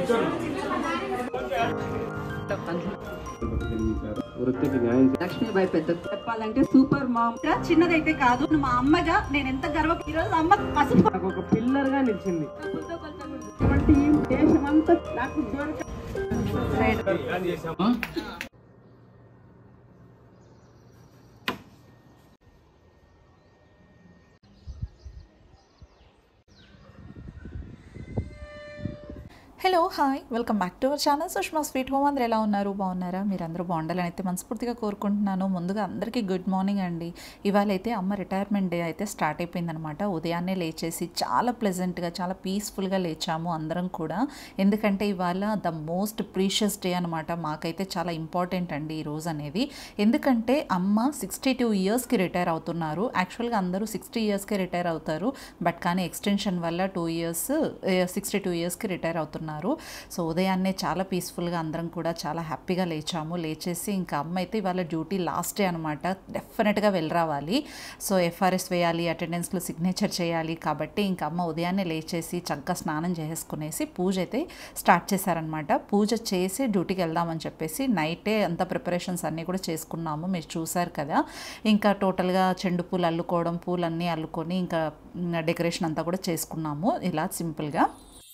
వృత్తికి న్యాయం చే- లక్ష్మీబాయి పెద్ద చెప్పాలంటే సూపర్ మామ్ చిన్నదైతే కాదు మా అమ్మగా నేను ఎంత గర్వ ఈ రోజు అమ్మ పసుపు నాకు ఒక పిల్లర్ గా నిలిచింది కొలత కొలత ఇటువంటి ఈ దేశమంతా నాకు దొరక hello hi welcome back to our channel Sushma sweet home అందరూ ఎలా ఉన్నారు బాగున్నారా మీరు అందరూ బాగుండాలని అయితే మనస్ఫూర్తిగా కోరుకుంటున్నాను ముందుగా అందరికీ గుడ్ మార్నింగ్ అండి ఇవాళ అయితే అమ్మ రిటైర్మెంట్ డే అయితే స్టార్ట్ అయిపోయిందనమాట ఉదయాన్నే లేచేసి చాలా ప్లెజెంట్గా చాలా పీస్ఫుల్గా లేచాము అందరం కూడా ఎందుకంటే ఇవాళ ద మోస్ట్ ప్రీషియస్ డే అనమాట మాకైతే చాలా ఇంపార్టెంట్ అండి ఈ రోజు అనేది ఎందుకంటే అమ్మ సిక్స్టీ టూ ఇయర్స్కి రిటైర్ అవుతున్నారు యాక్చువల్గా అందరూ సిక్స్టీ ఇయర్స్కి రిటైర్ అవుతారు బట్ కానీ ఎక్స్టెన్షన్ వల్ల టూ ఇయర్స్ సిక్స్టీ టూ ఇయర్స్కి రిటైర్ అవుతున్నారు సో ఉదయాన్నే చాలా పీస్ఫుల్గా అందరం కూడా చాలా హ్యాపీగా లేచాము లేచేసి ఇంకా అమ్మ అయితే ఇవాళ డ్యూటీ లాస్ట్ డే అనమాట డెఫినెట్గా వెళ్ళి రావాలి సో ఎఫ్ఆర్ఎస్ వేయాలి అటెండెన్స్లో సిగ్నేచర్ చేయాలి కాబట్టి ఇంకా అమ్మ ఉదయాన్నే లేచేసి చక్కగా స్నానం చేసుకునేసి పూజ అయితే స్టార్ట్ చేశారనమాట పూజ చేసి డ్యూటీకి వెళ్దామని చెప్పేసి నైటే అంత ప్రిపరేషన్స్ అన్నీ కూడా చేసుకున్నాము మీరు చూసారు కదా ఇంకా టోటల్గా చెండు పూలు అల్లుకోవడం పూలన్నీ అల్లుకొని ఇంకా డెకరేషన్ అంతా కూడా చేసుకున్నాము ఇలా సింపుల్గా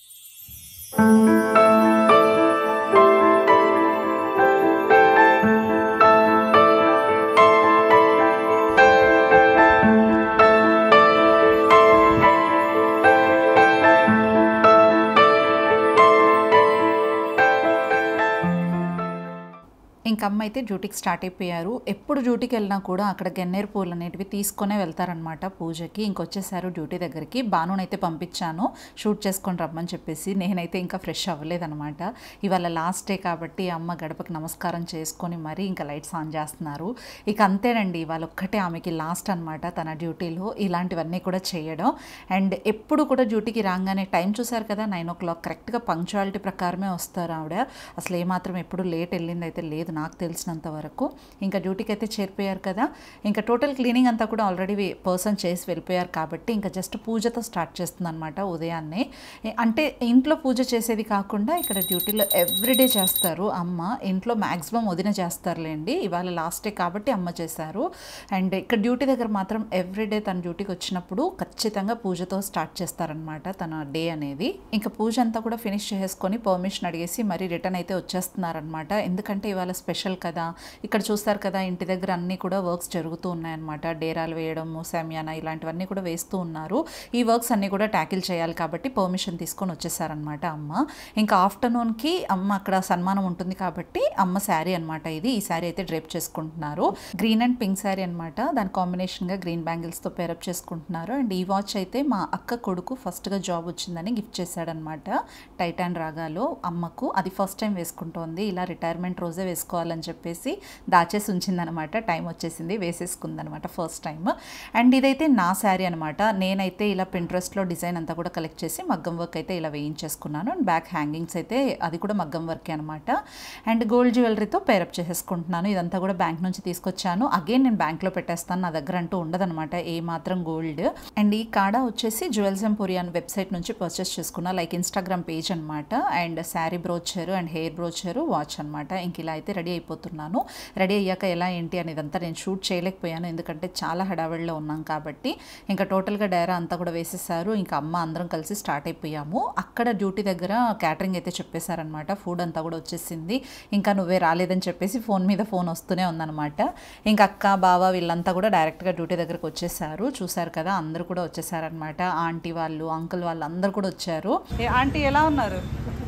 ఇంక అమ్మ అయితే డ్యూటీకి స్టార్ట్ అయిపోయారు ఎప్పుడు డ్యూటీకి వెళ్ళినా కూడా అక్కడ గన్నేరు పూలు అనేటివి తీసుకొనే వెళ్తారనమాట పూజకి ఇంకొచ్చేసారు డ్యూటీ దగ్గరికి బానునైతే పంపించాను షూట్ చేసుకొని రమ్మని చెప్పేసి నేనైతే ఇంకా ఫ్రెష్ అవ్వలేదనమాట ఇవాళ లాస్ట్ డే కాబట్టి అమ్మ గడపకి నమస్కారం చేసుకొని మరీ ఇంకా లైట్స్ ఆన్ చేస్తున్నారు ఇక అంతేనండి ఇవాళ ఒక్కటే ఆమెకి లాస్ట్ అనమాట తన డ్యూటీలో ఇలాంటివన్నీ కూడా చేయడం అండ్ ఎప్పుడు కూడా డ్యూటీకి రాగానే టైం చూసారు కదా నైన్ ఓ క్లాక్ కరెక్ట్గా పంక్చువాలిటీ ప్రకారమే వస్తారు ఆవిడ అసలు ఏమాత్రం ఎప్పుడు లేట్ వెళ్ళింది అయితే లేదు నాకు తెలిసినంత వరకు ఇంకా డ్యూటీకి అయితే చేరిపోయారు కదా ఇంకా టోటల్ క్లీనింగ్ అంతా కూడా ఆల్రెడీ పర్సన్ చేసి వెళ్ళిపోయారు కాబట్టి ఇంకా జస్ట్ పూజతో స్టార్ట్ చేస్తుంది అనమాట ఉదయాన్నే ఏ- అంటే ఇంట్లో పూజ చేసేది కాకుండా ఇక్కడ డ్యూటీలో ఎవ్రీడే చేస్తారు అమ్మ ఇంట్లో మ్యాక్సిమం వదిన చేస్తారులేండి ఇవాళ లాస్ట్ డే కాబట్టి అమ్మ చేశారు అండ్ ఇక్కడ డ్యూటీ దగ్గర మాత్రం ఎవ్రీడే తన డ్యూటీకి వచ్చినప్పుడు ఖచ్చితంగా పూజతో స్టార్ట్ చేస్తారనమాట తన డే అనేది ఇంకా పూజ అంతా కూడా ఫినిష్ చేసుకొని పర్మిషన్ అడిగేసి మరి రిటర్న్ అయితే వచ్చేస్తున్నారనమాట ఎందుకంటే ఇవాళ స్పెషల్ కదా ఇక్కడ చూస్తారు కదా ఇంటి దగ్గర అన్నీ కూడా వర్క్స్ జరుగుతూ ఉన్నాయన్నమాట డేరాలు వేయడము శామియానా ఇలాంటివన్నీ కూడా వేస్తూ ఉన్నారు ఈ వర్క్స్ అన్నీ కూడా ట్యాకిల్ చేయాలి కాబట్టి పర్మిషన్ తీసుకొని వచ్చేసారనమాట అమ్మ ఇంకా ఆఫ్టర్నూన్కి అమ్మ అక్కడ సన్మానం ఉంటుంది కాబట్టి అమ్మ శారీ అనమాట ఇది ఈ శారీ అయితే డ్రేప్ చేసుకుంటున్నారు గ్రీన్ అండ్ పింక్ శారీ అనమాట దాని కాంబినేషన్గా గ్రీన్ బ్యాంగిల్స్తో పేరప్ చేసుకుంటున్నారు అండ్ ఈ వాచ్ అయితే మా అక్క కొడుకు ఫస్ట్గా జాబ్ వచ్చిందని గిఫ్ట్ చేశాడనమాట టైటాన్ రాగాలో అమ్మకు అది ఫస్ట్ టైం వేసుకుంటోంది ఇలా రిటైర్మెంట్ రోజే వేసుకోవాలని చెప్పేసి దాచేసి ఉంచిందనమాట టైం వచ్చేసింది వేసేసుకుందనమాట ఫస్ట్ టైం అండ్ ఇదైతే నా శారీ అనమాట నేనైతే ఇలా పింట్రెస్ట్లో డిజైన్ అంతా కూడా కలెక్ట్ చేసి మగ్గం వర్క్ అయితే ఇలా వేయించేసుకున్నాను అండ్ బ్యాక్ హ్యాంగింగ్స్ అయితే అది కూడా మగ్గం వర్కే అనమాట అండ్ గోల్డ్ జ్యువెలరీతో పేరప్ చేసేసుకుంటున్నాను ఇదంతా కూడా బ్యాంక్ నుంచి తీసుకొచ్చాను అగైన్ నేను బ్యాంక్లో పెట్టేస్తాను నా దగ్గర అంటూ ఉండదన్నమాట ఏ మాత్రం గోల్డ్ అండ్ ఈ కాడా వచ్చేసి జ్యువెల్స్ ఎంపోరియన్ వెబ్సైట్ నుంచి పర్చేస్ చేసుకున్నా లైక్ ఇన్స్టాగ్రామ్ పేజ్ అనమాట and sari brooch and hair brooch watch అనమాట ఇంక ఇలా అయితే రెడీ అయిపోతున్నాను రెడీ అయ్యాక ఎలా ఏంటి అని ఇదంతా నేను షూట్ చేయలేకపోయాను ఎందుకంటే చాలా హడావిడిలో ఉన్నాం కాబట్టి ఇంకా టోటల్గా డైరా అంతా కూడా వేసేసారు ఇంకా అమ్మ అందరం కలిసి స్టార్ట్ అయిపోయాము అక్కడ డ్యూటీ దగ్గర క్యాటరింగ్ అయితే చెప్పేశారనమాట ఫుడ్ అంతా కూడా వచ్చేసింది ఇంకా నువ్వే రాలేదని చెప్పేసి ఫోన్ మీద ఫోన్ వస్తూనే ఉందన్నమాట ఇంకా అక్క బావ వీళ్ళంతా కూడా డైరెక్ట్గా డ్యూటీ దగ్గరకు వచ్చేసారు చూసారు కదా అందరూ కూడా వచ్చేసారనమాట ఆంటీ వాళ్ళు అంకుల్ వాళ్ళు అందరు కూడా వచ్చారు ఆంటీ ఎలా ఉన్నారు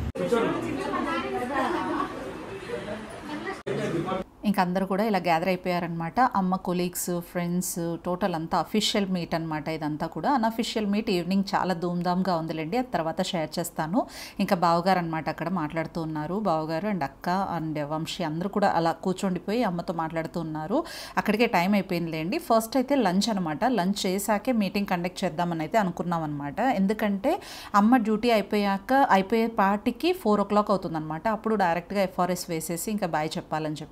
ఇంక అందరూ కూడా ఇలా గ్యాదర్ అయిపోయారనమాట అమ్మ కొలీగ్స్ ఫ్రెండ్స్ టోటల్ అంతా అఫీషియల్ మీట్ అనమాట ఇదంతా కూడా అన్అఫీషియల్ మీట్ ఈవినింగ్ చాలా ధూమ్ధామ్గా ఉందిలేండి అది తర్వాత షేర్ చేస్తాను ఇంకా బావగారు అనమాట అక్కడ మాట్లాడుతూ ఉన్నారు బావగారు అండ్ అక్క అండ్ వంశీ అందరూ కూడా అలా కూర్చోండిపోయి అమ్మతో మాట్లాడుతూ ఉన్నారు అక్కడికే టైం అయిపోయిందిలేండి ఫస్ట్ అయితే లంచ్ అనమాట లంచ్ చేశాకే మీటింగ్ కండక్ట్ చేద్దామని అయితే అనుకున్నాం అనమాట ఎందుకంటే అమ్మ డ్యూటీ అయిపోయాక అయిపోయే పార్టీకి ఫోర్ ఓ క్లాక్ అవుతుందన్నమాట అప్పుడు డైరెక్ట్గా ఎఫ్ఆర్ఎస్ వేసేసి ఇంకా బాయ్ చెప్పాలని చెప్పేసి అనుకున్నాము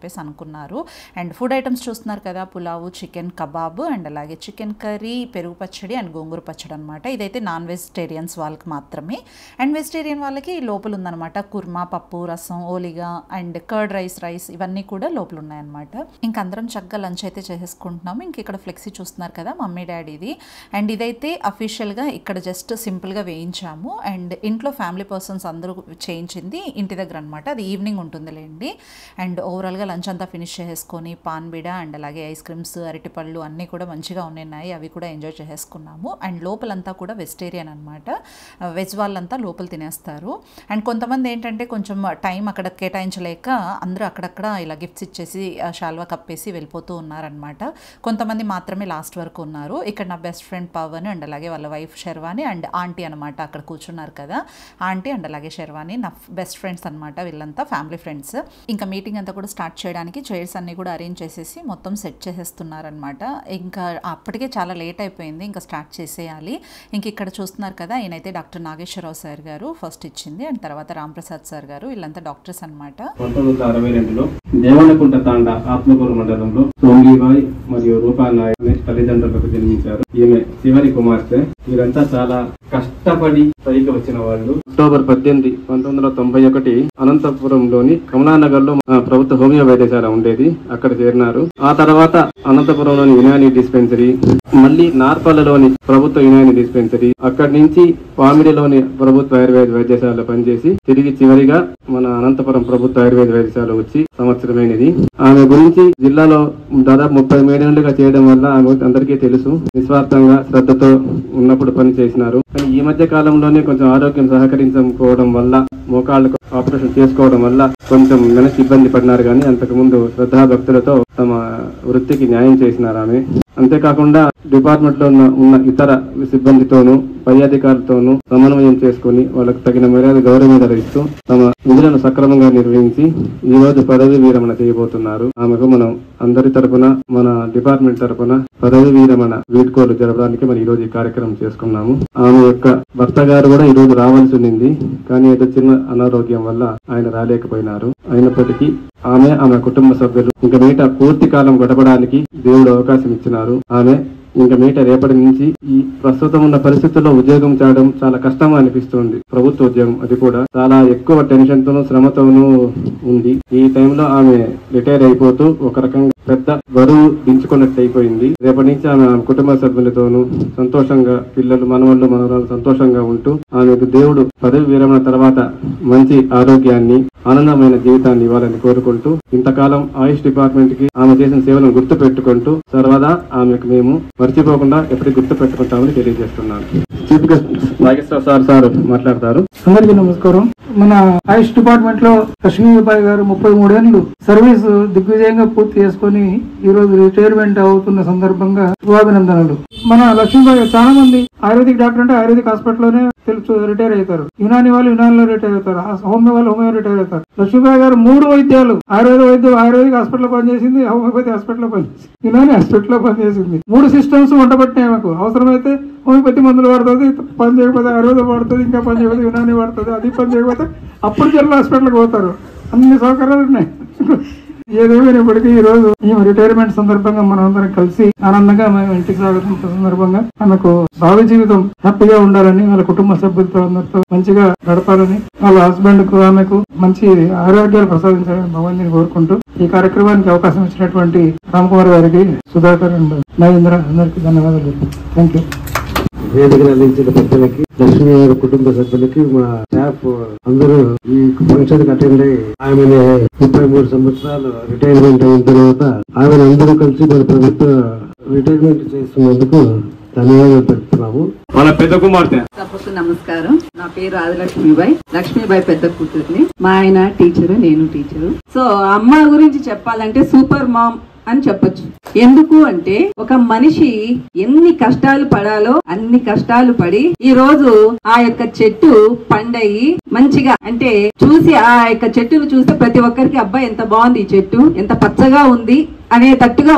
ఉన్నారు అండ్ ఫుడ్ ఐటమ్స్ చూస్తున్నారు కదా పులావు చికెన్ కబాబ్ అండ్ అలాగే చికెన్ కర్రీ పెరుగు పచ్చడి అండ్ గోంగూర పచ్చడి అనమాట ఇదైతే నాన్ వెజిటేరియన్స్ వాళ్ళకి మాత్రమే అండ్ వెజిటేరియన్ వాళ్ళకి లోపల ఉందన్నమాట కుర్మా పప్పు రసం ఓలిగా అండ్ కర్డ్ రైస్ రైస్ ఇవన్నీ కూడా లోపల ఉన్నాయన్నమాట ఇంక అందరం చక్కగా లంచ్ అయితే చేసేసుకుంటున్నాము ఇంక ఇక్కడ ఫ్లెక్సీ చూస్తున్నారు కదా మమ్మీ డాడీది అండ్ ఇదైతే అఫీషియల్గా ఇక్కడ జస్ట్ సింపుల్గా వేయించాము అండ్ ఇంట్లో ఫ్యామిలీ పర్సన్స్ అందరూ చేయించింది ఇంటి దగ్గర అనమాట అది ఈవినింగ్ ఉంటుందిలేండి అండ్ ఓవరాల్గా లంచ్ అంతా ఫినిష్ చేసేసుకొని పాన్ బిడ అండ్ అలాగే ఐస్ క్రీమ్స్ అరటిపళ్ళు అన్నీ కూడా మంచిగా ఉన్నాయి అవి కూడా ఎంజాయ్ చేసేసుకున్నాము అండ్ లోపలంతా కూడా వెజిటేరియన్ అనమాట వెజ్ వాళ్ళంతా లోపల తినేస్తారు అండ్ కొంతమంది ఏంటంటే కొంచెం టైం అక్కడ కేటాయించలేక అందరూ అక్కడక్కడ ఇలా గిఫ్ట్స్ ఇచ్చేసి ఆ, శాల్వా కప్పేసి వెళ్ళిపోతూ ఉన్నారనమాట కొంతమంది మాత్రమే లాస్ట్ వరకు ఉన్నారు ఇక్కడ నా బెస్ట్ ఫ్రెండ్ పవన్ అండ్ అలాగే వాళ్ళ వైఫ్ శర్వాణి అండ్ ఆంటీ అనమాట అక్కడ కూర్చున్నారు కదా ఆంటీ అండ్ అలాగే శర్వాణి నా బెస్ట్ ఫ్రెండ్స్ అనమాట వీళ్ళంతా ఫ్యామిలీ ఫ్రెండ్స్ ఇంకా మీటింగ్ అంతా కూడా స్టార్ట్ చేయడానికి చైర్స్ అన్ని కూడా అరేంజ్ చేసేసి మొత్తం సెట్ చేసేస్తున్నారనమాట ఇంకా అప్పటికే చాలా లేట్ అయిపోయింది ఇంకా స్టార్ట్ చేసేయాలి ఇంక ఇక్కడ చూస్తున్నారు కదా ఈయనైతే డాక్టర్ నాగేశ్వరరావు సార్ గారు ఫస్ట్ ఇచ్చింది అండ్ తర్వాత రాంప్రసాద్ సార్ గారు వీళ్ళంతా డాక్టర్స్ అనమాట పంతొమ్మిది వందల అరవై రెండులో దేవనకుంట తాండ ఆత్మకూరు మండలంలో సోంగిబాయ్ మరియు రూపా నాయక్ అనే తల్లిదండ్రులకు జన్మించారు ఈమె చివరి కుమార్తె వీరంతా చాలా కష్టపడి పైకి వచ్చిన వాళ్ళు అక్టోబర్ పద్దెనిమిది పంతొమ్మిది వందల తొంభై ఒకటి అనంతపురంలోని కమలానగర్ లో ప్రభుత్వ హోమియో వైద్యశాల ఉండేది అక్కడ చేరినారు ఆ తర్వాత అనంతపురంలోని యునాని డిస్పెన్సరీ మళ్ళీ నార్పల్లలోని ప్రభుత్వ యునాని డిస్పెన్సరీ అక్కడి నుంచి పామిడిలోని ప్రభుత్వ ఆయుర్వేద వైద్యశాల పనిచేసి తిరిగి చివరిగా మన అనంతపురం ప్రభుత్వ ఆయుర్వేద వైద్యశాల వచ్చి సంవత్సరమైనది ఆమె గురించి జిల్లాలో దాదాపు ముప్పై ఏడేళ్లుగా చేయడం వల్ల ఆమె అందరికీ తెలుసు నిస్వార్థంగా శ్రద్ధతో ఉన్నప్పుడు పని చేసినారు కానీ ఈ మధ్య కాలంలోనే కొంచెం ఆరోగ్యం సహకరించకపోవడం వల్ల మోకాళ్ళకు ఆపరేషన్ చేసుకోవడం వల్ల కొంచెం వెనక్కి ఇబ్బంది పడినారు కానీ అంతకు ముందు శ్రద్ధాభక్తులతో తమ వృత్తికి న్యాయం చేసినారు ఆమె అంతేకాకుండా డిపార్ట్మెంట్ లో ఉన్న ఉన్న ఇతర సిబ్బందితోనూ పై అధికారులతోనూ సమన్వయం చేసుకుని వాళ్ళకు తగిన మర్యాద గౌరవం ఇస్తూ తమ విధులను సక్రమంగా నిర్వహించి ఈ రోజు పదవి విరమణ చేయబోతున్నారు ఆమెకు మనం అందరి తరపున మన డిపార్ట్మెంట్ తరపున పదవి విరమణ వీడ్కోలు జరపడానికి మరి ఈ రోజు ఈ కార్యక్రమం చేసుకున్నాము ఆమె యొక్క భర్త గారు కూడా ఈ రోజు రావాల్సి ఉండింది కానీ ఏదో చిన్న అనారోగ్యం వల్ల ఆయన రాలేకపోయినారు అయినప్పటికీ ఆమె ఆమె కుటుంబ సభ్యులు ఇంకా మీట పూర్తి కాలం గడపడానికి దేవుడు అవకాశం ఇచ్చినారు ఆమె ఇంకా మీట రేపటి నుంచి ఈ ప్రస్తుతం ఉన్న పరిస్థితుల్లో ఉద్యోగం చేయడం చాలా కష్టంగా అనిపిస్తుంది ప్రభుత్వ ఉద్యోగం అది కూడా చాలా ఎక్కువ టెన్షన్ తోనూ శ్రమతోనూ ఉంది ఈ టైంలో ఆమె రిటైర్ అయిపోతూ ఒక రకంగా పెద్ద బరువు దించుకున్నట్టు అయిపోయింది రేపటి నుంచి ఆమె ఆమె కుటుంబ సభ్యులతోనూ సంతోషంగా పిల్లలు మనవాళ్ళు మనవరాలు సంతోషంగా ఉంటూ ఆమెకు దేవుడు పదవి విరమణ తర్వాత మంచి ఆరోగ్యాన్ని ఆనందమైన జీవితాన్ని ఇవ్వాలని కోరుకుంటూ ఇంతకాలం ఆయుష్ డిపార్ట్మెంట్ కి ఆమె చేసిన సేవలను గుర్తు పెట్టుకుంటూ సర్వదా ఆమెకు మేము మర్చిపోకుండా ఎప్పటికీ గుర్తు పెట్టుకుంటామని తెలియజేస్తున్నాను chief guest Nageswara sir sir మాట్లాడతారు అందరికీ నమస్కారం మన ఆయుష్ డిపార్ట్మెంట్ లో లక్ష్మీబాయి గారు ముప్పై మూడేళ్లు సర్వీస్ దిగ్విజయంగా పూర్తి చేసుకుని ఈ రోజు రిటైర్మెంట్ అవుతున్న సందర్భంగా శుభాభినందనలు మన లక్ష్మీబాయి చాలా మంది ఆయుర్వేదిక్ డాక్టర్ అంటే ఆయుర్వేదిక్ హాస్పిటల్ లోనే తెలుసు రిటైర్ అవుతారు యునాని వాళ్ళు యునానిలో రిటైర్ అవుతారు ఆ హోమియో వాళ్ళు హోమియో రిటైర్ అవుతారు లక్ష్మీబాయి గారు మూడు వైద్యాలు ఆయుర్వేద వైద్యం ఆయుర్వేదిక్ హాస్పిటల్ లో పనిచేసింది హోమియోపతి హాస్పిటల్ లో పనిచేసింది యునాని హాస్పిటల్ లో పనిచేసింది మూడు సిస్టమ్స్ వంటబట్టినాయి ఆమెకు అవసరమైతే హోమియోపతి మందులు వాడుతుంది పని చేయకపోతే ఆయుర్వేదం వాడుతుంది ఇంకా పని చేయకపోతే యునాని వాడుతుంది అది పని చేయకపోతే అప్పుడు జనరల్ హాస్పిటల్కి పోతారు అన్ని సౌకర్యాలు ఉన్నాయి ఏదేమైనప్పటికీ ఈ రోజు మేము రిటైర్మెంట్ సందర్భంగా మనం అందరం కలిసి ఆనందంగా మేము ఇంటికి సాగుతున్న సందర్భంగా ఆమెకు భావి జీవితం హ్యాపీగా ఉండాలని వాళ్ళ కుటుంబ సభ్యులతో అందరితో మంచిగా గడపాలని వాళ్ళ హస్బెండ్ కు ఆమెకు మంచి ఆరోగ్యాలు ప్రసాదించాలని భగవంతుని కోరుకుంటూ ఈ కార్యక్రమానికి అవకాశం ఇచ్చినటువంటి రామ్కుమార్ గారికి సుధాకర్ అండ్ మహేంద్ర అందరికీ ధన్యవాదాలు థ్యాంక్ యూ వేదికను అందించిన పెద్దలకి లక్ష్మీ గారి కుటుంబ సభ్యులకి మా స్టాఫ్ అందరూ ఈ ఫంక్షన్ అటెండ్ అయ్యి ఆమె ముప్పై మూడు సంవత్సరాలు రిటైర్మెంట్ అయిన తర్వాత ఆమెను అందరూ కలిసి మన ప్రభుత్వ రిటైర్మెంట్ చేస్తున్నందుకు ధన్యవాదాలు తెలుపుతున్నాము మన పెద్ద కుమార్తె సభకు నమస్కారం నా పేరు ఆదిలక్ష్మీబాయి లక్ష్మీబాయి పెద్ద కూతుర్ని మా ఆయన టీచరు నేను టీచరు సో అమ్మ గురించి చెప్పాలంటే సూపర్ మామ్ అని చెప్పొచ్చు ఎందుకు అంటే ఒక మనిషి ఎన్ని కష్టాలు పడాలో అన్ని కష్టాలు పడి ఈ రోజు ఆ యొక్క చెట్టు పండయి మంచిగా అంటే చూసి ఆ యొక్క చెట్టును చూస్తే ప్రతి ఒక్కరికి అబ్బాయి ఎంత బాగుంది ఈ చెట్టు ఎంత పచ్చగా ఉంది అనేటట్టుగా ఉంది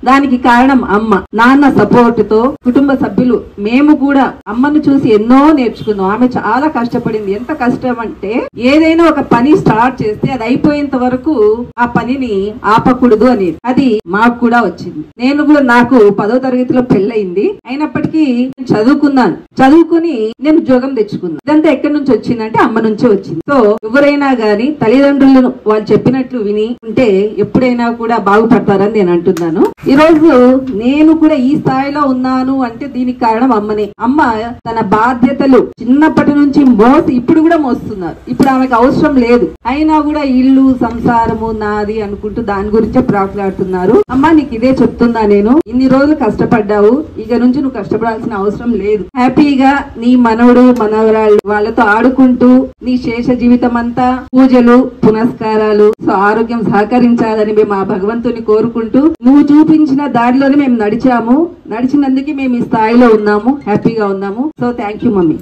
దానికి కారణం అమ్మ నాన్న సపోర్ట్ తో కుటుంబ సభ్యులు మేము కూడా అమ్మను చూసి ఎన్నో నేర్చుకున్నాం ఆమె చాలా కష్టపడింది ఎంత కష్టం అంటే ఏదైనా ఒక పని స్టార్ట్ చేస్తే అది అయిపోయేంత వరకు ఆ పనిని ఆపకూడదు అనేది అది మాకు కూడా వచ్చింది నేను కూడా నాకు పదో తరగతిలో పెళ్ళయింది అయినప్పటికీ నేను చదువుకున్నాను చదువుకుని నేను ఉద్యోగం తెచ్చుకున్నాను ఇదంతా ఎక్కడి నుంచి వచ్చిందంటే అమ్మ నుంచే వచ్చింది సో ఎవరైనా గాని తల్లిదండ్రులను వాళ్ళు చెప్పినట్లు విని ఉంటే ఎప్పుడైనా కూడా బాగుపడతారని నేను అంటున్నాను ఈ రోజు నేను కూడా ఈ స్థాయిలో ఉన్నాను అంటే దీనికి కారణం అమ్మనే అమ్మ తన బాధ్యతలు చిన్నప్పటి నుంచి మోసి ఇప్పుడు కూడా మోస్తున్నారు ఇప్పుడు ఆమెకు అవసరం లేదు అయినా కూడా ఇల్లు సంసారము నాది అనుకుంటూ దాని గురించే ప్రాకులాడుతున్నారు అమ్మ నీకు ఇదే చెప్తున్నా నేను ఇన్ని రోజులు కష్టపడ్డావు ఇక నుంచి నువ్వు కష్టపడాల్సిన అవసరం లేదు హ్యాపీగా నీ మనవడు మనవరాళ్ళు వాళ్ళతో ఆడుకుంటూ నీ శేష జీవితం అంతా పూజలు పునస్కారాలు సో ఆరోగ్యం సహకరించాలని మేము ఆ భగవంతుని కోరుకుంటూ నువ్వు చూపించిన దారిలోనే మేము నడిచాము నడిచినందుకే మేము ఈ స్థాయిలో ఉన్నాము హ్యాపీగా ఉన్నాము సో థ్యాంక్ యూ మమ్మీ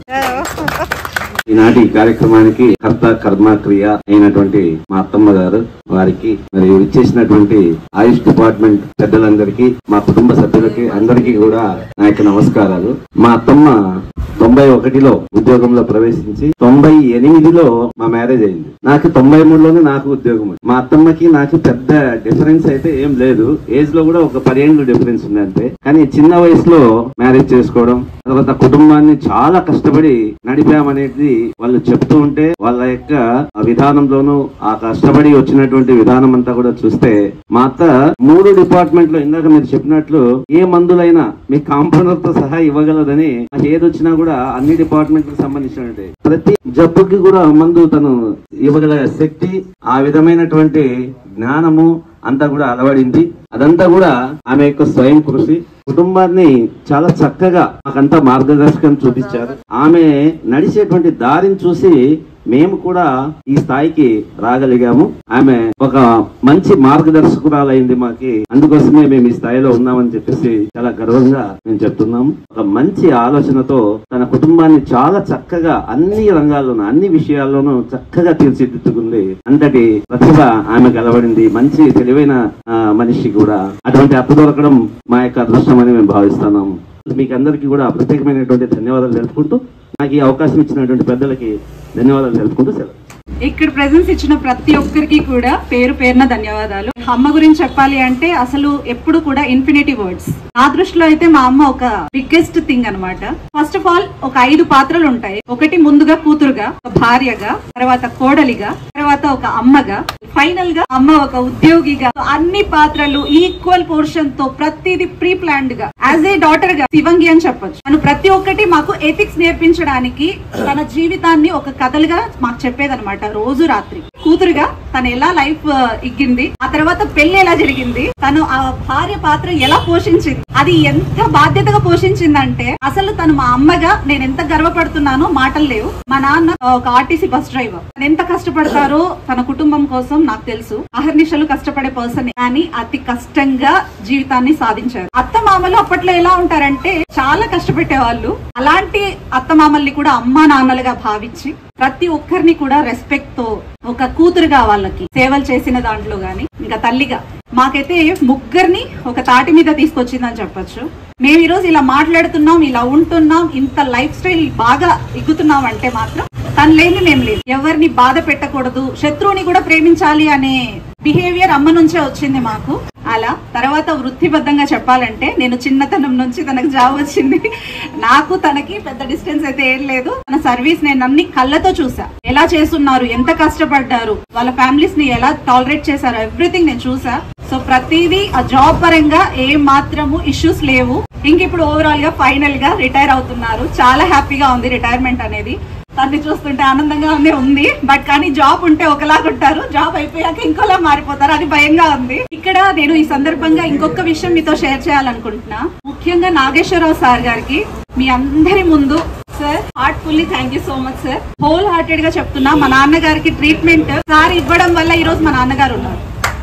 ఈనాటి ఈ కార్యక్రమానికి కర్త కర్మ క్రియ అయినటువంటి మా అత్తమ్మ గారు వారికి మరి ఇచ్చేసినటువంటి ఆయుష్ డిపార్ట్మెంట్ పెద్దలందరికీ మా కుటుంబ సభ్యులకి అందరికీ కూడా నా యొక్క నమస్కారాలు మా అత్తమ్మ తొంభై ఒకటిలో ఉద్యోగంలో ప్రవేశించి తొంభై ఎనిమిదిలో మా మ్యారేజ్ అయింది నాకు తొంభై మూడులోనే నాకు ఉద్యోగం వచ్చింది. మా అత్తమ్మకి నాకు పెద్ద డిఫరెన్స్ అయితే ఏం లేదు ఏజ్ లో కూడా ఒక పదిహేను డిఫరెన్స్ ఉంది అంతే కానీ చిన్న వయసులో మ్యారేజ్ చేసుకోవడం తర్వాత కుటుంబాన్ని చాలా కష్టపడి నడిపామనేది వాళ్ళు చెప్తూ ఉంటే వాళ్ళ యొక్క విధానంలోనూ ఆ కష్టపడి వచ్చినటువంటి విధానం అంతా కూడా చూస్తే మా అత్త మూడు డిపార్ట్మెంట్ లో ఇందాక మీరు చెప్పినట్లు ఏ మందులైనా మీ కాంపౌండర్ తో సహా ఇవ్వగలదని నాకు ఏది వచ్చినా కూడా అన్ని డిపార్ట్మెంట్ కి సంబంధించినటువంటి ప్రతి జబ్బుకి కూడా మందు తను ఇవ్వగల శక్తి ఆ విధమైనటువంటి జ్ఞానము అంతా కూడా అలవడింది అదంతా కూడా ఆమె యొక్క స్వయం కృషి కుటుంబాన్ని చాలా చక్కగా మాకంతా మార్గదర్శకం చూపించారు ఆమె నడిచేటువంటి దారిని చూసి మేము కూడా ఈ స్థాయికి రాగలిగాము ఆమె ఒక మంచి మార్గదర్శకురాలైంది మాకి అందుకోసమే మేము ఈ స్థాయిలో ఉన్నామని చెప్పేసి చాలా గర్వంగా మేము చెప్తున్నాము ఒక మంచి ఆలోచనతో తన కుటుంబాన్ని చాలా చక్కగా అన్ని రంగాల్లోనూ అన్ని విషయాల్లోనూ చక్కగా తీర్చిదిద్దుకుంది అంతటి ప్రతిభ ఆమె కలబడింది మంచి తెలివైన ఆ, మనిషి కూడా అటువంటి అప్పు దొరకడం మా యొక్క అదృష్టం అని మేము భావిస్తున్నాము మీకు అందరికీ కూడా ప్రత్యేకమైనటువంటి ధన్యవాదాలు తెలుపుకుంటూ నాకు ఈ అవకాశం ఇచ్చినటువంటి పెద్దలకి ధన్యవాదాలు తెలుపుకుంటూ సెలవు ఇక్కడ ప్రెజెన్స్ ఇచ్చిన ప్రతి ఒక్కరికి కూడా పేరు పేరున ధన్యవాదాలు అమ్మ గురించి చెప్పాలి అంటే అసలు ఎప్పుడు కూడా ఇన్ఫినిటీ వర్డ్స్ నా దృష్టిలో అయితే మా అమ్మ ఒక బిగ్గెస్ట్ థింగ్ అన్నమాట ఫస్ట్ ఆఫ్ ఆల్ ఒక ఐదు పాత్రలు ఉంటాయి ఒకటి ముందుగా కూతురుగా ఒక భార్యగా తర్వాత కోడలిగా తర్వాత ఒక అమ్మగా ఫైనల్ గా అమ్మ ఒక ఉద్యోగిగా అన్ని పాత్రలు ఈక్వల్ పోర్షన్ తో ప్రతిది ప్రీ ప్లాన్డ్ గా యాజ్ ఏ డాటర్ గా శివంగి అని చెప్పొచ్చు తను ప్రతి ఒక్కటి మాకు ఎథిక్స్ నేర్పించడానికి తన జీవితాన్ని ఒక కథలుగా మాకు చెప్పేదన్నమాట రోజు రాత్రి కూతురుగా తను ఎలా లైఫ్ ఇగ్గింది ఆ తర్వాత పెళ్లి ఎలా జరిగింది తను ఆ భార్య పాత్ర ఎలా పోషించింది అది ఎంత బాధ్యతగా పోషించిందంటే అసలు తను మా అమ్మగా నేను ఎంత గర్వపడుతున్నానో మాటలు లేవు మా నాన్న ఒక ఆర్టీసీ బస్ డ్రైవర్ తను ఎంత కష్టపడతారో తన కుటుంబం కోసం నాకు తెలుసు అహర్నిశలు కష్టపడే పర్సన్ కానీ అతి కష్టంగా జీవితాన్ని సాధించారు అత్త మామలు అప్పట్లో ఎలా ఉంటారంటే చాలా కష్టపెట్టే వాళ్ళు అలాంటి అత్త మామల్ని కూడా అమ్మా నాన్నలుగా భావించి ప్రతి ఒక్కరిని కూడా రెస్పెక్ట్ తో ఒక కూతురుగా వాళ్ళకి సేవలు చేసిన దాంట్లో గాని ఇంకా తల్లిగా మాకైతే ముగ్గురిని ఒక తాటి మీద తీసుకొచ్చిందని చెప్పొచ్చు మేము ఈ రోజు ఇలా మాట్లాడుతున్నాం ఇలా ఉంటున్నాం ఇంత లైఫ్ స్టైల్ బాగా ఎగ్గుతున్నాం అంటే మాత్రం తను లేని మేము లేదు ఎవరిని బాధ పెట్టకూడదు శత్రువుని కూడా ప్రేమించాలి అనే బిహేవియర్ అమ్మ నుంచే వచ్చింది మాకు అలా తర్వాత వృత్తిబద్ధంగా చెప్పాలంటే నేను చిన్నతనం నుంచి తనకు జాబ్ వచ్చింది నాకు తనకి పెద్ద డిస్టెన్స్ అయితే ఏం లేదు తన సర్వీస్ నేను అన్ని కళ్ళతో చూసా ఎలా చేస్తున్నారు ఎంత కష్టపడ్డారు వాళ్ళ ఫ్యామిలీస్ ని ఎలా టాలరేట్ చేశారు ఎవ్రీథింగ్ నేను చూసా సో ప్రతిదీ ఆ జాబ్ పరంగా ఏ మాత్రము ఇష్యూస్ లేవు ఇంక ఇప్పుడు ఓవరాల్ గా ఫైనల్ గా రిటైర్ అవుతున్నారు చాలా హ్యాపీగా ఉంది రిటైర్మెంట్ అనేది తన్ని చూస్తుంటే ఆనందంగానే ఉంది బట్ కానీ జాబ్ ఉంటే ఒకలాగా ఉంటారు జాబ్ అయిపోయాక ఇంకోలా మారిపోతారు అది భయంగా ఉంది ఇక్కడ నేను ఈ సందర్భంగా ఇంకొక విషయం మీతో షేర్ చేయాలనుకుంటున్నా ముఖ్యంగా నాగేశ్వరరావు సార్ గారికి మీ అందరి ముందు sir heartfully thank you so much sir wholehearted గా చెప్తున్నా మా నాన్నగారికి ట్రీట్మెంట్ సార్ ఇవ్వడం వల్ల ఈ రోజు మా నాన్నగారు ఉన్నారు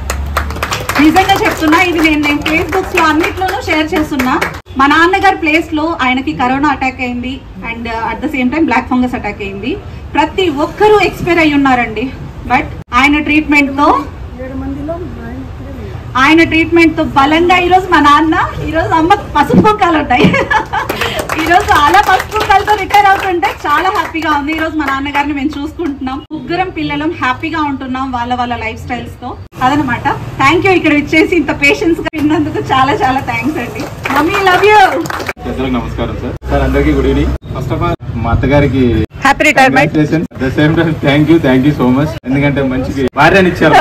నిజంగా చెప్తున్నా ఇది నేను నేను ఫేస్బుక్స్ లో అన్నిట్లోనూ షేర్ చేస్తున్నా మా నాన్నగారి ప్లేస్ లో ఆయనకి కరోనా అటాక్ అయింది and at the same time black fungus attack అయింది ప్రతి ఒక్కరూ ఎక్స్పైర్ అయి ఉన్నారండి బట్ ఆయన ట్రీట్మెంట్ తో ఆయన ట్రీట్మెంట్ తో బలంగా ఈ రోజు మా నాన్న ఈ రోజు అమ్మ పసుపు కుక్కలు ఉంటాయి ఈ రోజు అలా పసుపు కుక్కలతో రిటైర్ అవుతుంటే చాలా హ్యాపీగా ఉంది ఈ రోజు మా నాన్నగారిని మేము చూసుకుంటున్నాం ముగ్గురం పిల్లలం హ్యాపీగా ఉంటున్నాం వాళ్ళ వాళ్ళ లైఫ్ స్టైల్స్ తో అదనమాట థ్యాంక్ యూ ఇక్కడ ఇచ్చేసి ఇంత పేషెన్స్ గా విన్నందుకు చాలా చాలా థ్యాంక్స్ అండి మమ్మీ లవ్ యూ పెద్దలకు నమస్కారం సార్ సార్ అందరికీ good evening first of all మా అత్తగారికి happy retirement at the same time thank you thank you so much ఎందుకంటే మంచికి భార్యని ఇచ్చారు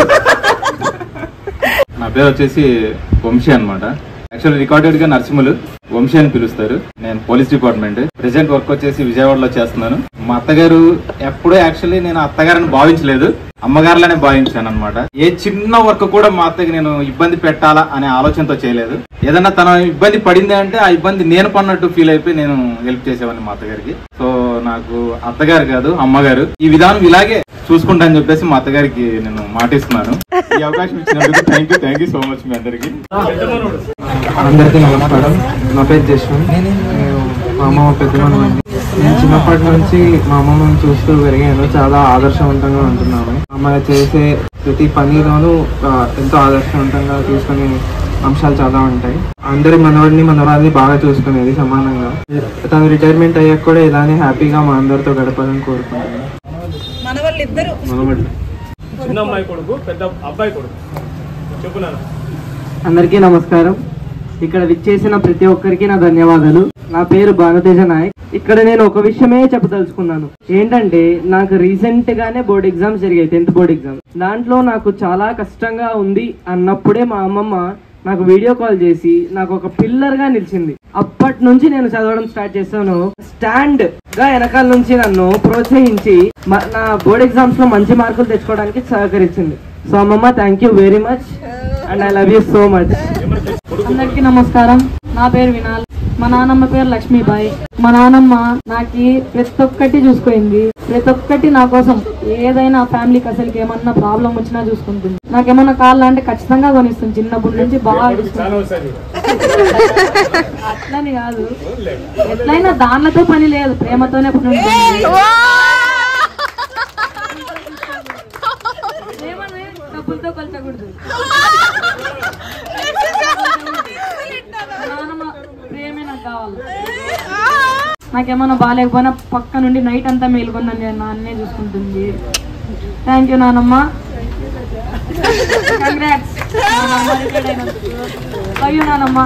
నా పేరు వచ్చేసి వంశీ అన్నమాట యాక్చువల్లీ రికార్డెడ్ గా నరసింహులు వంశీ అని పిలుస్తారు నేను పోలీస్ డిపార్ట్మెంట్ ప్రెసెంట్ వర్క్ వచ్చేసి విజయవాడలో చేస్తున్నాను మా అత్తగారు ఎప్పుడూ యాక్చువల్లీ నేను అత్తగారిని భావించలేదు అమ్మగారులనే భావించాను అనమాట ఏ చిన్న వర్క్ కూడా మా అత్తకి నేను ఇబ్బంది పెట్టాలా అనే ఆలోచనతో చేయలేదు ఏదన్నా తన ఇబ్బంది పడింది అంటే ఆ ఇబ్బంది నేను పడినట్టు ఫీల్ అయిపోయి నేను హెల్ప్ చేసేవాడిని మా అత్తగారికి సో నాకు అత్తగారు కాదు అమ్మగారు ఈ విధానం ఇలాగే చూసుకుంటా అని చెప్పేసి మా అత్తగారికి నేను మాటిస్తున్నాను ఈ అవకాశం ఇచ్చినందుకు thank you thank you so much మీ అందరికి అందరికీ నమస్కారం నా పేరు జశ్వంత్ నేను మా అమ్మమ్మ పెద్దమ్మ నేను చిన్నప్పటి నుంచి మా అమ్మమ్మని చూస్తూ పెరిగాను చాలా ఆదర్శవంతంగా ఉంటున్నాను అమ్మ చేసే ప్రతి పనిలోనూ ఆ, ఎంతో ఆదర్శవంతంగా తీసుకునే అంశాలు చాలా ఉంటాయి అందరి మనవాడిని మనవాడిని బాగా చూసుకునేది సమానంగా తను రిటైర్మెంట్ అయ్యాక కూడా ఇలానే హ్యాపీగా మా అందరితో గడపాలని కోరుకుంటున్నాను మన వాళ్ళు ఇద్దరు చిన్న అమ్మాయి కొడుకు పెద్ద అబ్బాయి కొడుకు చెప్పు నాన్న అందరికీ నమస్కారం ఇక్కడ విచ్చేసిన ప్రతి ఒక్కరికి నా ధన్యవాదాలు నా పేరు భానుతేజ నాయక్ ఇక్కడ నేను ఒక విషయమే చెప్పదలుచుకున్నాను ఏంటంటే నాకు రీసెంట్ గానే బోర్డ్ ఎగ్జామ్స్ జరిగాయి టెన్త్ బోర్డ్ ఎగ్జామ్ దాంట్లో నాకు చాలా కష్టంగా ఉంది అన్నప్పుడే మా అమ్మమ్మ నాకు వీడియో కాల్ చేసి నాకు ఒక పిల్లర్ గా నిలిచింది అప్పటి నుంచి నేను చదవడం స్టార్ట్ చేశాను స్టాండ్ గా వెనకాల నుంచి నన్ను ప్రోత్సహించి మ- నా బోర్డ్ ఎగ్జామ్స్ లో మంచి మార్కులు తెచ్చుకోవడానికి సహకరించింది సో అమ్మమ్మ thank you very much and I love you so much అందరికీ నమస్కారం నా పేరు వినాల్ మా నాన్నమ్మ పేరు లక్ష్మీబాయి మా నాన్నమ్మ నాకు ప్రతి ఒక్కటి చూసుకుంది ప్రతి ఒక్కటి నా కోసం ఏదైనా ఫ్యామిలీకి అసలుకి ఏమన్నా ప్రాబ్లం వచ్చినా చూసుకుంటుంది నాకేమన్నా కాళ్ళు అంటే ఖచ్చితంగా కొనిస్తుంది చిన్నప్పటి నుంచి బాగా చాలా చూసుకుంటుంది. వస్తాయి అట్లని కాదు ఎట్లయినా దానిలతో పని లేదు ప్రేమతోనే పని ఉంటుంది ప్రేమని డబ్బులతో కొలచకూడదు నాన్నమ్మ ప్రేమే నాకు కావాలి నాకేమన్నా బాగాలేకపోయినా పక్క నుండి నైట్ అంతా మేలుకున్నాను నేను నాన్నే చూసుకుంటుంది థ్యాంక్ యూ నానమ్మ కంగ్రాట్స్ లవ్ యూ నానమ్మ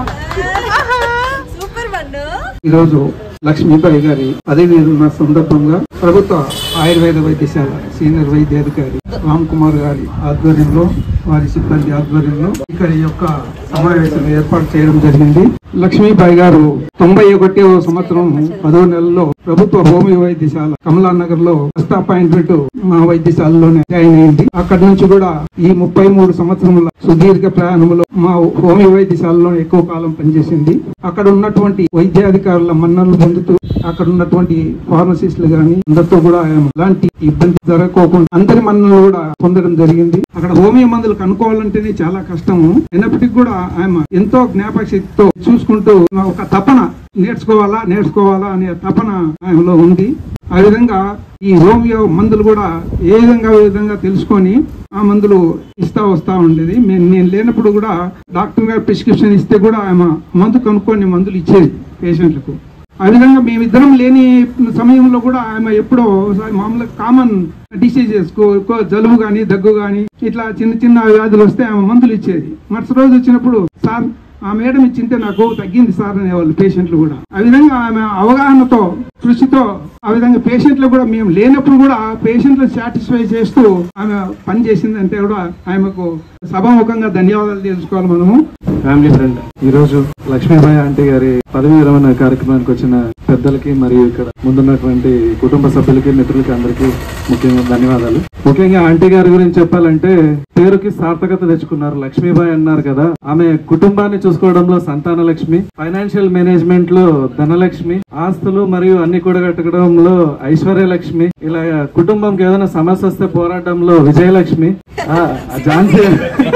ఈరోజు లక్ష్మీబాయి గారి పదవి మీద ఉన్న సందర్భంగా ప్రభుత్వ ఆయుర్వేద వైద్యశాల సీనియర్ వైద్యాధికారి రామ్ కుమార్ గారి ఆధ్వర్యంలో వారి సిబ్బంది ఆధ్వర్యంలో ఇక్కడ ఈ యొక్క సమావేశం ఏర్పాటు చేయడం జరిగింది లక్ష్మీబాయి గారు తొంభై ఒకటవ సంవత్సరం పదో నెలలో ప్రభుత్వ హోమియో వైద్యశాల కమలా నగర్ లో ఫస్ట్ అపాయింట్మెంట్ మా వైద్యశాలలోనే జాయిన్ అయింది అక్కడ నుంచి కూడా ఈ ముప్పై మూడు సంవత్సరముల సుదీర్ఘ ప్రయాణంలో మా హోమియో వైద్యశాలలో ఎక్కువ కాలం పనిచేసింది అక్కడ ఉన్నటువంటి వైద్యాధికారుల మన్ననలు పొందుతూ అక్కడ ఉన్నటువంటి ఫార్మసిస్టులు గాని అందరితో కూడా ఆమె ఎలాంటి ఇబ్బంది జరగకోకుండా అందరి మన్ననలు కూడా పొందడం జరిగింది అక్కడ హోమియో మందులు కనుక్కోవాలంటేనే చాలా కష్టము అయినప్పటికీ కూడా ఆమె ఎంతో జ్ఞాపక శక్తితో చూసుకుంటూ ఒక తపన నేర్చుకోవాలా నేర్చుకోవాలా అనే తపన ఆమెలో ఉంది ఆ విధంగా ఈ హోమియో మందులు కూడా ఏ విధంగా ఏ విధంగా తెలుసుకొని ఆ మందులు ఇస్తా వస్తా ఉండేది మేము నేను లేనప్పుడు కూడా డాక్టర్ గారు ప్రిస్క్రిప్షన్ ఇస్తే కూడా ఆమె మందు కనుక్కొని మందులు ఇచ్చేది పేషెంట్లకు ఆ విధంగా మేమిద్దరం లేని సమయంలో కూడా ఆమె ఎప్పుడో ఒకసారి మామూలుగా కామన్ డిసీజెస్ జలుబు కానీ దగ్గు కానీ ఇట్లా చిన్న చిన్న వ్యాధులు వస్తే ఆమె మందులు ఇచ్చేది మరుసటి రోజు వచ్చినప్పుడు సార్ ఆ మేడం ఇచ్చింటే నాకు తగ్గింది సార్ అనేవాళ్ళు పేషెంట్లు కూడా ఆ విధంగా ఆమె అవగాహనతో కృషితో ఆ విధంగా పేషెంట్లు కూడా మేము లేనప్పుడు కూడా పేషెంట్లు సాటిస్ఫై చేస్తూ ఆమె పని చేసిందంటే కూడా ఆమెకు సభాముఖంగా ధన్యవాదాలు తెలుసుకోవాలి మనము ఫ్యామిలీ ఫ్రెండ్ ఈ రోజు లక్ష్మీబాయి ఆంటీ గారి పదవి విరమణ కార్యక్రమానికి వచ్చిన పెద్దలకి మరియు ఇక్కడ ముందున్నటువంటి కుటుంబ సభ్యులకి మిత్రులకి అందరికీ ముఖ్యంగా ధన్యవాదాలు ముఖ్యంగా ఆంటీ గారి గురించి చెప్పాలంటే పేరుకి సార్థకత తెచ్చుకున్నారు లక్ష్మీబాయి అన్నారు కదా ఆమె కుటుంబాన్ని చూసుకోవడంలో సంతాన లక్ష్మి ఫైనాన్షియల్ మేనేజ్మెంట్ లో ధనలక్ష్మి ఆస్తులు మరియు అన్ని కూడగట్టడంలో ఐశ్వర్య లక్ష్మి ఇలా కుటుంబంకి ఏదైనా సమస్య వస్తే పోరాటంలో విజయలక్ష్మి ఆ, ఆ ఝాన్సీ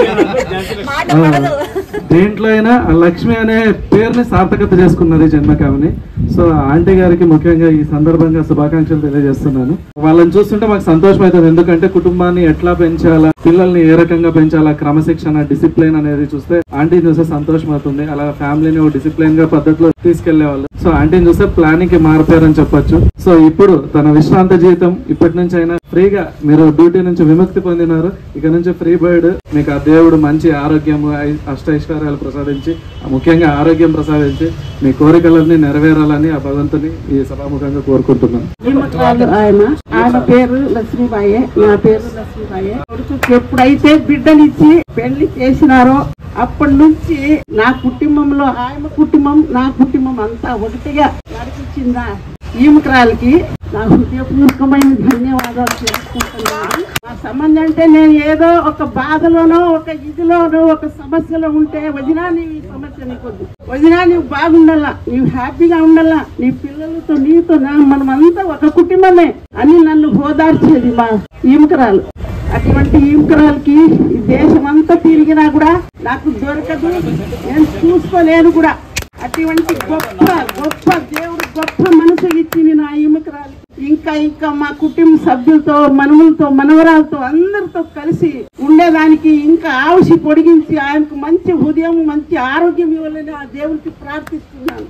ఆ, దేంట్లో అయినా ఆ లక్ష్మి అనే పేరుని సార్థకత చేసుకున్నది జన్మకామిని సో ఆంటీ గారికి ముఖ్యంగా ఈ సందర్భంగా శుభాకాంక్షలు తెలియజేస్తున్నాను వాళ్ళని చూస్తుంటే మాకు సంతోషం అవుతుంది ఎందుకంటే కుటుంబాన్ని ఎట్లా పెంచాలా పిల్లల్ని ఏ రకంగా పెంచాలా క్రమశిక్షణ డిసిప్లిన్ అనేది చూస్తే ఆంటీని చూస్తే సంతోషం అవుతుంది అలా ఫ్యామిలీని ఒక డిసిప్లిన్ గా పద్ధతిలో తీసుకెళ్లే వాళ్ళు సో ఆంటీని చూస్తే ప్లానింగ్ కి మారిపోయారని చెప్పొచ్చు సో ఇప్పుడు తన విశ్రాంత జీవితం ఇప్పటి నుంచి అయినా ఫ్రీగా మీరు డ్యూటీ నుంచి విముక్తి పొందినారు ఇక నుంచి ఫ్రీ బర్డ్ మీకు ఆ దేవుడు మంచి ఆరోగ్యం ఐ- అష్టైశ్వర్యాలు ప్రసాదించి ఆ ముఖ్యంగా ఆరోగ్యం ప్రసాదించి మీ కోరికలన్నీ నెరవేరాలని ఆ భగవంతుని ఈ సభాముఖంగా కోరుకుంటున్నాను నిమ్మకాయలు ఆయన ఆయన పేరు లక్ష్మీబాయి నా పేరు లక్ష్మీబాయి కొడుకుకి ఎప్పుడైతే బిడ్డనిచ్చి పెళ్లి చేసినారో అప్పటి నుంచి నా కుటుంబంలో ఆయన కుటుంబం నా కుటుంబం అంతా ఒకటిగా నడిపించిందా ఈమకరాలకి నా హృదయపూర్వకమైన ధన్యవాదాలు తెలుసుకుంటున్నాను నా సంబంధం అంటే నేను ఏదో ఒక బాధలోనో ఒక ఇదిలోనో ఒక సమస్యలో ఉంటే వదినా నీవు ఈ సమస్య నీకొద్దు వదినా నీవు బాగుండాలా నీవు హ్యాపీగా ఉండాలా నీ పిల్లలతో నీతో నా- మనమంతా ఒక కుటుంబమే అని నన్ను ఓదార్చేది మా ఈమకరాలు అటువంటి ఈమకరాలకి ఈ దేశం అంతా తిరిగినా కూడా నాకు దొరకదు నేను చూసుకోలేను కూడా అటువంటి గొప్ప గొప్ప దేవుడు గొప్ప మనసు ఇచ్చింది నా ఈమకరాలు ఇంకా ఇంకా మా కుటుంబ సభ్యులతో మనవులతో మనవరాలతో అందరితో కలిసి ఉండేదానికి ఇంకా ఆవుసి పొడిగించి ఆయనకు మంచి హృదయం మంచి ఆరోగ్యం ఇవ్వాలని ఆ దేవునికి ప్రార్థిస్తున్నాను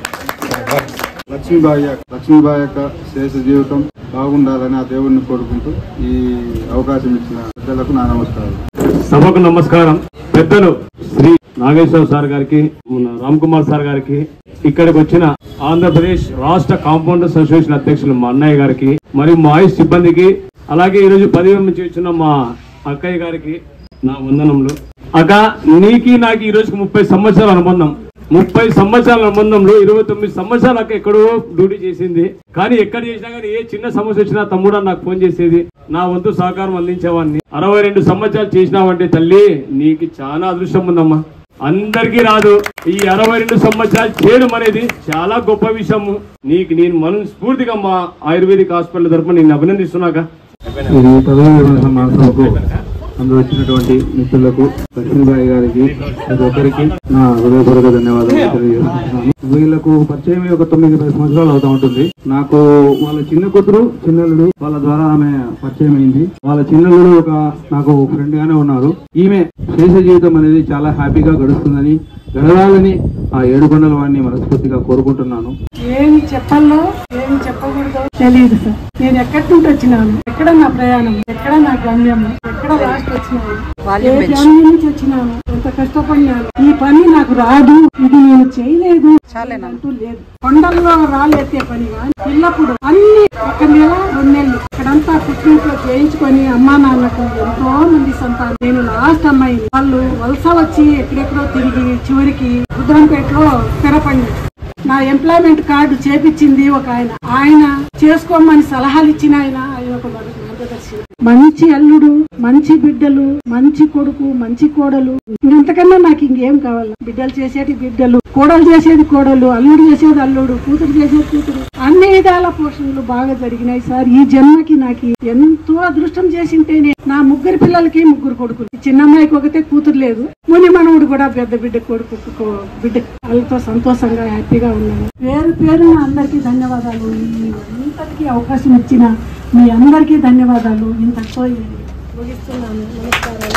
లక్ష్మీబాయి యొక్క- లక్ష్మీబాయి యొక్క శేష జీవితం బాగుండాలని ఆ దేవుడిని కోరుకుంటూ ఈ అవకాశం ఇచ్చిన పెద్దలకు నా నమస్కారం సభకు నమస్కారం పెద్దలు శ్రీ నాగేశ్వర సార్ గారికి మన రామ్ కుమార్ సార్ గారికి ఇక్కడికి వచ్చిన ఆంధ్రప్రదేశ్ రాష్ట్ర కాంపౌండర్స్ అసోసియేషన్ అధ్యక్షులు మా అన్నయ్య గారికి మరియు మా ఆయుష్ సిబ్బందికి అలాగే ఈరోజు పదివేల నుంచి వచ్చిన మా అక్కయ్య గారికి నా వందనములు అక్క నీకి నాకు ఈ రోజుకి ముప్పై సంవత్సరాల అనుబంధం ముప్పై సంవత్సరాల అనుబంధంలో ఇరవై తొమ్మిది సంవత్సరాలు అక్క ఎక్కడో డ్యూటీ చేసింది కానీ ఎక్కడ చేసినా కానీ ఏ చిన్న సమస్య వచ్చినా తమ్ముడు అని నాకు ఫోన్ చేసేది నా వంతు సహకారం అందించేవాడిని అరవై రెండు సంవత్సరాలు చేసినావంటే తల్లి నీకు చాలా అదృష్టం ఉందమ్మా అందరికీ రాదు ఈ అరవై రెండు సంవత్సరాలు చేయడం అనేది చాలా గొప్ప విషయము నీకు నేను మనస్ఫూర్తిగా మా ఆయుర్వేదిక్ హాస్పిటల్ తరఫున నేను అభినందిస్తున్నాక ఇది పదవి విరమణ మహాసభకు అందులో వచ్చినటువంటి మిత్రులకు లక్ష్మీబాయి గారికి ప్రతి ఒక్కరికి నా హృదయపూర్వక ధన్యవాదాలు తెలియజేస్తున్నాను వీళ్ళకు పరిచయం ఒక తొమ్మిది పది సంవత్సరాలు అవుతా ఉంటుంది నాకు వాళ్ళ చిన్న కూతురు చిన్నల్లుడు వాళ్ళ ద్వారా ఆమె పరిచయం అయింది వాళ్ళ చిన్నల్లుడు ఒక నాకు ఫ్రెండ్ గానే ఉన్నారు ఈమె శేష జీవితం అనేది చాలా హ్యాపీగా గడుస్తుందని గడవాలని ఆ ఏడుకొండల వాడిని మనస్ఫూర్తిగా కోరుకుంటున్నాను ఏమి చెప్పాలో ఏమి చెప్పకూడదో తెలియదు సార్ నేను ఎక్కడి నుండి వచ్చినాను ఎక్కడ నా ప్రయాణం ఎక్కడ నా గమ్యం ఎక్కడ లాస్ట్ వచ్చినాను ఏ ఫ్యామిలీ నుంచి వచ్చినాను ఎంత కష్టపడినాను ఈ పని నాకు రాదు ఇది నేను చేయలేదు అంటూ లేదు కొండల్లో రాళ్ళు ఎత్తే పని కానీ పిల్లప్పుడు అన్ని ఒక నెల రెండు నెలలు ఇక్కడంతా పుట్టింట్లో చేయించుకొని అమ్మా నాన్నకు ఎంతో మంది సంతానం నేను లాస్ట్ అమ్మాయిని వాళ్ళు వలస వచ్చి ఎక్కడెక్కడో తిరిగి చివరికి రుద్రంపేటలో స్థిరపడింది నా ఎంప్లాయ్మెంట్ కార్డు చేపించింది ఒక ఆయన ఆయన చేసుకోమని సలహాలు ఇచ్చిన ఆయన ఆయన ఒక మార్గ- మార్గదర్శి మంచి అల్లుడు మంచి బిడ్డలు మంచి కొడుకు మంచి కోడలు ఇంతకన్నా నాకు ఇంకేం కావాలి బిడ్డలు చేసేది బిడ్డలు కోడలు చేసేది కోడలు అల్లుడు చేసేది అల్లుడు కూతురు చేసేది కూతురు అన్ని విధాల పోషణలు బాగా జరిగినాయి సార్ ఈ జన్మకి నాకు ఎంతో అదృష్టం చేసింటేనే నా ముగ్గురు పిల్లలకి ముగ్గురు కొడుకులు ఈ చిన్నమ్మాయికి ఒకతే కూతురు లేదు ముని మనవుడు కూడా పెద్ద బిడ్డ కొడుకు కో- బిడ్డ వాళ్ళతో సంతోషంగా హ్యాపీగా ఉన్నాను పేరు పేరున అందరికీ ధన్యవాదాలు ఈ ఇంతటికి అవకాశం ఇచ్చిన మీ అందరికీ ధన్యవాదాలు ఇంతతో ముగిస్తున్నాను నమస్కారాలు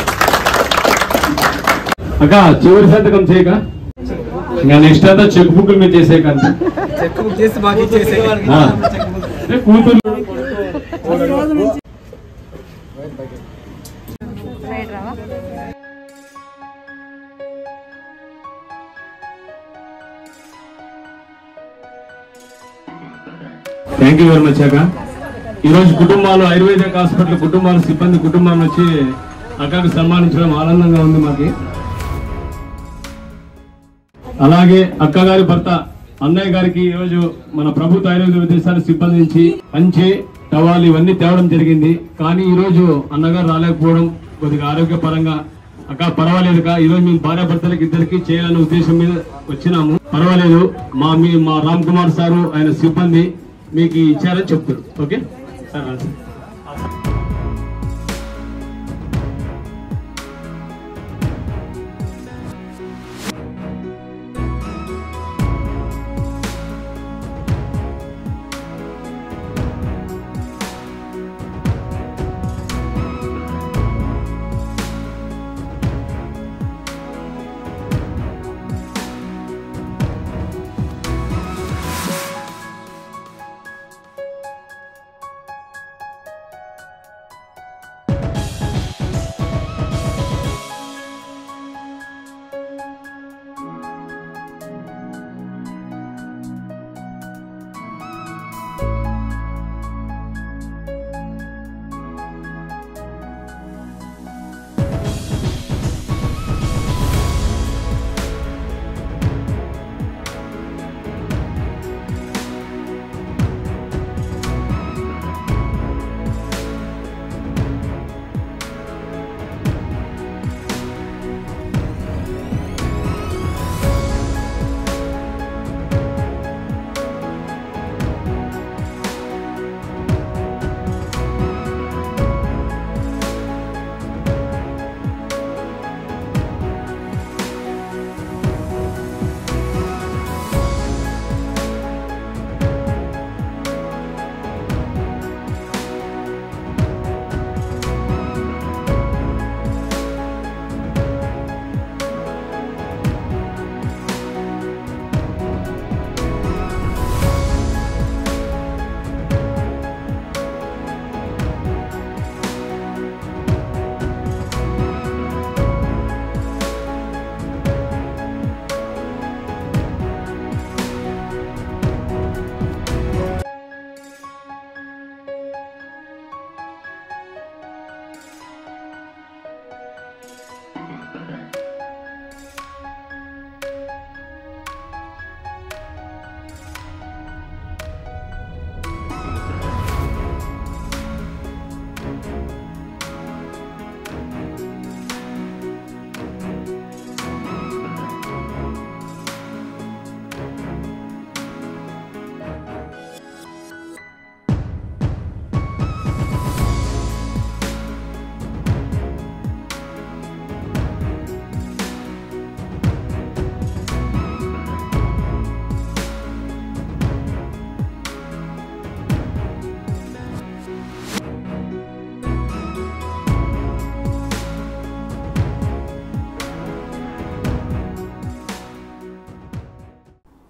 అక్క చివరి సంతకం చేయక ఇంకా నెక్స్ట్ అంతా చెక్ బుక్ మీద చేసే కంటే ఆ. ఏ కూతురు థ్యాంక్ యూ వెరీ మచ్ అక్క ఈరోజు కుటుంబాలు ఆయుర్వేదిక్ హాస్పిటల్ కుటుంబాలు సిబ్బంది కుటుంబాన్ని వచ్చి అక్కకు సన్మానించడం ఆనందంగా ఉంది మాకి అలాగే అక్క గారి భర్త అన్నయ్య గారికి ఈరోజు మన ప్రభుత్వ ఆయుర్వేద విదేశాల సిబ్బంది నుంచి పంచి టవాలు ఇవన్నీ తేవడం జరిగింది కానీ ఈ రోజు అన్నగారు రాలేకపోవడం కొద్దిగా ఆరోగ్యపరంగా అక్క పర్వాలేదు అక్క ఈరోజు మేము భార్య భర్తలకు ఇద్దరికి చేయాలనే ఉద్దేశం మీద వచ్చినాము పర్వాలేదు మా మీ మా రామ్ కుమార్ సారు ఆయన సిబ్బంది మీకు ఇచ్చారని చెప్తారు ఓకే సార్ రాసి.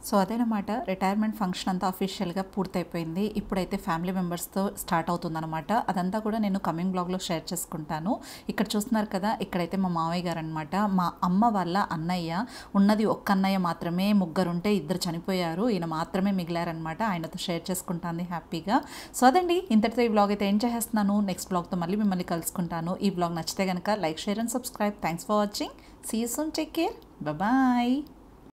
సో అదేనమాట రిటైర్మెంట్ ఫంక్షన్ అంతా అఫీషియల్గా పూర్తయిపోయింది ఇప్పుడైతే ఫ్యామిలీ మెంబర్స్తో స్టార్ట్ అవుతుందన్నమాట అదంతా కూడా నేను కమింగ్ బ్లాగ్లో షేర్ చేసుకుంటాను ఇక్కడ చూస్తున్నారు కదా ఇక్కడైతే మా మావయ్య గారు అనమాట మా అమ్మ వాళ్ళ అన్నయ్య ఉన్నది ఒక్క అన్నయ్య మాత్రమే ముగ్గురు ఉంటే ఇద్దరు చనిపోయారు ఈయన మాత్రమే మిగిలారనమాట ఆయనతో షేర్ చేసుకుంటాను హ్యాపీగా సో అదండి ఇంతటితో ఈ బ్లాగ్ అయితే ఏం చేసేస్తున్నాను నెక్స్ట్ బ్లాగ్తో మళ్ళీ మిమ్మల్ని కలుసుకుంటాను ఈ బ్లాగ్ నచ్చితే కనుక like share and subscribe thanks for watching see soon take care bye